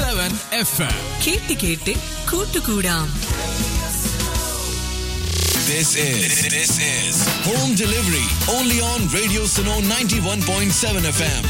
Seven F M കേട്ട് കേട്ട് കൂട്ടുകൂടാം This is this is home delivery only on Radio Suno 91.7 FM.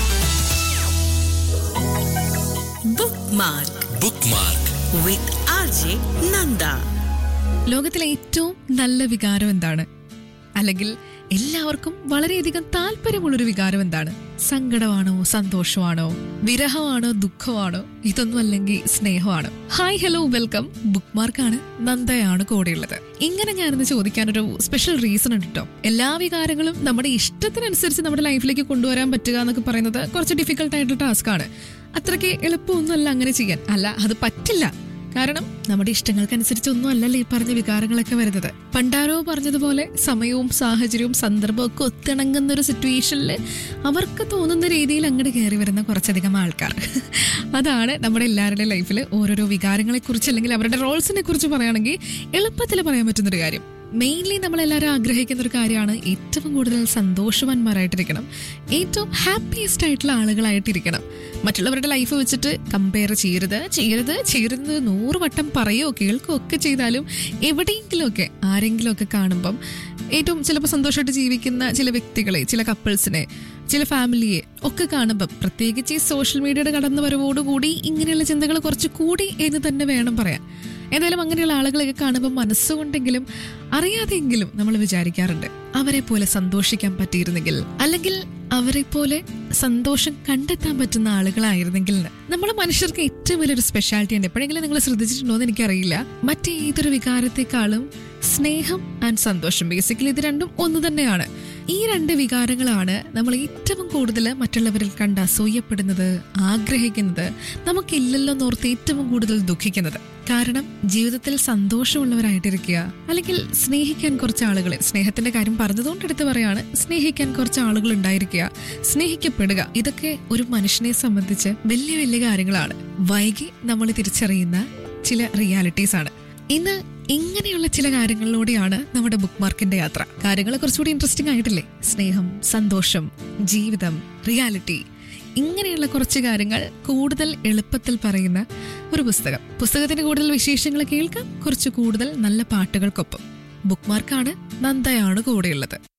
Bookmark Bookmark. With R J Nanda ലോകത്തിലെ ഏറ്റവും നല്ല വികാരം എന്താണ് അല്ലെങ്കിൽ എല്ലാവർക്കും വളരെയധികം താല്പര്യമുള്ളൊരു വികാരം എന്താണ് സങ്കടമാണോ സന്തോഷമാണോ വിരഹമാണോ ദുഃഖമാണോ ഇതൊന്നും അല്ലെങ്കിൽ സ്നേഹമാണോ ഹായ് ഹലോ വെൽക്കം ബുക്ക് മാർക്കാണ് നന്ദയാണ് കൂടെയുള്ളത് ഇങ്ങനെ ഞാനിന്ന് ചോദിക്കാനൊരു സ്പെഷ്യൽ റീസൺ ഉണ്ട് കേട്ടോ എല്ലാ വികാരങ്ങളും നമ്മുടെ ഇഷ്ടത്തിനനുസരിച്ച് നമ്മുടെ ലൈഫിലേക്ക് കൊണ്ടുവരാൻ പറ്റുക എന്നൊക്കെ പറയുന്നത് കുറച്ച് ഡിഫിക്കൽട്ട് ആയിട്ടുള്ള ടാസ്ക് ആണ് അത്രയ്ക്ക് എളുപ്പമൊന്നുമല്ല അങ്ങനെ ചെയ്യാൻ അല്ല അത് പറ്റില്ല കാരണം നമ്മുടെ ഇഷ്ടങ്ങൾക്കനുസരിച്ചൊന്നും അല്ലല്ലോ ഈ പറഞ്ഞ വികാരങ്ങളൊക്കെ വരുന്നത് പണ്ടാരോ പറഞ്ഞതുപോലെ സമയവും സാഹചര്യവും സന്ദർഭവും ഒക്കെ ഒത്തിണങ്ങുന്ന ഒരു സിറ്റുവേഷനിൽ അവർക്ക് തോന്നുന്ന രീതിയിൽ അങ്ങോട്ട് കയറി വരുന്ന കുറച്ചധികം ആൾക്കാർ അതാണ് നമ്മുടെ എല്ലാവരുടെയും ലൈഫിൽ ഓരോരോ വികാരങ്ങളെ കുറിച്ച് അല്ലെങ്കിൽ അവരുടെ റോൾസിനെ കുറിച്ച് പറയുകയാണെങ്കിൽ എളുപ്പത്തിൽ പറയാൻ പറ്റുന്നൊരു കാര്യം മെയിൻലി നമ്മളെല്ലാവരും ആഗ്രഹിക്കുന്ന ഒരു കാര്യമാണ് ഏറ്റവും കൂടുതൽ സന്തോഷവാന്മാരായിട്ടിരിക്കണം ഏറ്റവും ഹാപ്പിയസ്റ്റ് ആയിട്ടുള്ള ആളുകളായിട്ടിരിക്കണം മറ്റുള്ളവരുടെ ലൈഫ് വെച്ചിട്ട് കമ്പയർ ചെയ്യരുത് ചെയ്യരുത് ചെയ്യരുത് നൂറ് വട്ടം പറയുകയോ കേൾക്കുകയോ ഒക്കെ ചെയ്താലും എവിടെയെങ്കിലുമൊക്കെ ആരെങ്കിലുമൊക്കെ കാണുമ്പം ഏറ്റവും ചിലപ്പോൾ സന്തോഷമായിട്ട് ജീവിക്കുന്ന ചില വ്യക്തികളെ ചില കപ്പിൾസിനെ ചില ഫാമിലിയെ ഒക്കെ കാണുമ്പം പ്രത്യേകിച്ച് ഈ സോഷ്യൽ മീഡിയയുടെ കടന്നു വരവോടുകൂടി ഇങ്ങനെയുള്ള ചിന്തകൾ കുറച്ച് കൂടി എന്ന് തന്നെ വേണം പറയാൻ ഏതായാലും അങ്ങനെയുള്ള ആളുകളെയൊക്കെ കാണുമ്പോൾ മനസ്സുകൊണ്ടെങ്കിലും അറിയാതെയെങ്കിലും നമ്മൾ വിചാരിക്കാറുണ്ട് അവരെ പോലെ സന്തോഷിക്കാൻ പറ്റിയിരുന്നെങ്കിൽ അല്ലെങ്കിൽ അവരെ പോലെ സന്തോഷം കണ്ടെത്താൻ പറ്റുന്ന ആളുകളായിരുന്നെങ്കിൽ എന്ന്. നമ്മുടെ മനുഷ്യർക്ക് ഏറ്റവും വലിയൊരു സ്പെഷ്യാലിറ്റി ഉണ്ട് എപ്പോഴെങ്കിലും നിങ്ങൾ ശ്രദ്ധിച്ചിട്ടുണ്ടോ എന്ന് എനിക്കറിയില്ല മറ്റേതൊരു വികാരത്തെക്കാളും സ്നേഹം ആൻഡ് സന്തോഷം ബേസിക്കലി ഇത് രണ്ടും ഒന്ന് തന്നെയാണ് ഈ രണ്ട് വികാരങ്ങളാണ് നമ്മൾ ഏറ്റവും കൂടുതൽ മറ്റുള്ളവരിൽ കണ്ട് അസൂയപ്പെടുന്നത് ആഗ്രഹിക്കുന്നത് നമുക്കില്ലല്ലോ എന്നോർത്ത് ഏറ്റവും കൂടുതൽ ദുഃഖിക്കുന്നത് കാരണം ജീവിതത്തിൽ സന്തോഷമുള്ളവരായിട്ടിരിക്കുക അല്ലെങ്കിൽ സ്നേഹിക്കാൻ കുറച്ച് ആളുകളെ സ്നേഹത്തിന്റെ കാര്യം പറഞ്ഞതുകൊണ്ട് എടുത്ത് പറയാണ് സ്നേഹിക്കാൻ കുറച്ച് ആളുകൾ ഉണ്ടായിരിക്കുക സ്നേഹിക്കപ്പെടുക ഇതൊക്കെ ഒരു മനുഷ്യനെ സംബന്ധിച്ച് വലിയ വലിയ കാര്യങ്ങളാണ് വൈകി നമ്മൾ തിരിച്ചറിയുന്ന ചില റിയാലിറ്റീസ് ആണ് ഇന്ന് ഇങ്ങനെയുള്ള ചില കാര്യങ്ങളിലൂടെയാണ് നമ്മുടെ ബുക്ക് മാർക്കിന്റെ യാത്ര കാര്യങ്ങൾ കുറച്ചുകൂടി ഇൻട്രസ്റ്റിംഗ് ആയിട്ടില്ലേ സ്നേഹം സന്തോഷം ജീവിതം റിയാലിറ്റി ഇങ്ങനെയുള്ള കുറച്ച് കാര്യങ്ങൾ കൂടുതൽ എളുപ്പത്തിൽ പറയുന്ന ഒരു പുസ്തകം പുസ്തകത്തിന്റെ കൂടുതൽ വിശേഷങ്ങൾ കേൾക്കാം കുറച്ച് കൂടുതൽ നല്ല പാട്ടുകൾക്കൊപ്പം ബുക്ക് മാർക്കാണ് നന്ദയാണ് കൂടെയുള്ളത്